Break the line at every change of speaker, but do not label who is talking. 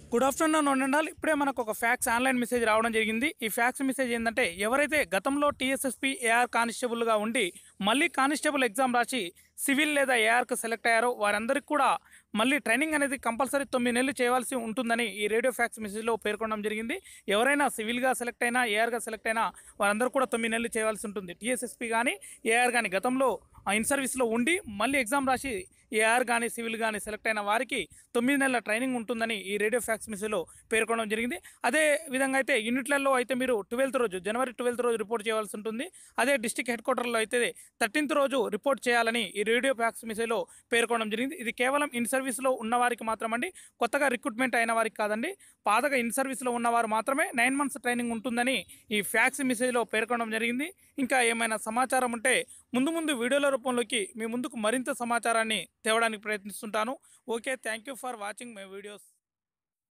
good afternoon ఉండాలి ఇప్పుడే మనకు ఒక ఫ్యాక్స్ ఆన్లైన్ మెసేజ్ రావడం జరిగింది ఈ ఫ్యాక్స్ మెసేజ్ ఏంటంటే ఎవరైతే గతంలో టీఎస్ఎస్పీ ఏఆర్ కానిస్టేబుల్గా ఉండి మళ్ళీ కానిస్టేబుల్ ఎగ్జామ్ రాసి సివిల్ లేదా ఏఆర్కు సెలెక్ట్ అయ్యారో వారందరికీ కూడా మళ్ళీ ట్రైనింగ్ అనేది కంపల్సరీ తొమ్మిది నెలలు చేయవలసి ఉంటుందని ఈ రేడియో ఫ్యాక్స్ మెసేజ్లో పేర్కొనడం జరిగింది ఎవరైనా సివిల్గా సెలెక్ట్ అయినా ఏఆర్గా సెలెక్ట్ అయినా వారందరూ కూడా తొమ్మిది నెలలు చేయవలసి ఉంటుంది టీఎస్ఎస్పీ కానీ ఏఆర్ కానీ గతంలో ఇన్ సర్వీస్లో ఉండి మళ్ళీ ఎగ్జామ్ రాసి ఏఆర్ కానీ సివిల్ కానీ సెలెక్ట్ అయిన వారికి తొమ్మిది నెలల ట్రైనింగ్ ఉంటుందని ఈ రేడియో ఫ్యాక్స్ మెసేజ్లో పేర్కొనడం జరిగింది అదే విధంగా అయితే యూనిట్లలో అయితే మీరు ట్వెల్త్ రోజు జనవరి ట్వెల్త్ రోజు రిపోర్ట్ చేయవలసి ఉంటుంది అదే డిస్టిక్ హెడ్ క్వార్టర్లో అయితే థర్టీన్త్ రోజు రిపోర్ట్ చేయాలని ఈ రేడియో ఫ్యాక్స్ మెసేజ్లో పేర్కొనడం జరిగింది ఇది కేవలం ఇన్ సర్వీస్లో ఉన్న వారికి మాత్రమండి కొత్తగా రిక్రూట్మెంట్ అయిన వారికి కాదండి పాతగా ఇన్ సర్వీస్లో ఉన్నవారు మాత్రమే నైన్ మంత్స్ ట్రైనింగ్ ఉంటుందని ఈ ఫ్యాక్స్ మెసేజ్లో పేర్కొనడం జరిగింది ఇంకా ఏమైనా సమాచారం ఉంటే ముందు ముందు వీడియోల రూపంలోకి మీ ముందుకు మరింత సమాచారాన్ని తేవడానికి ప్రయత్నిస్తుంటాను okay thank you for watching my videos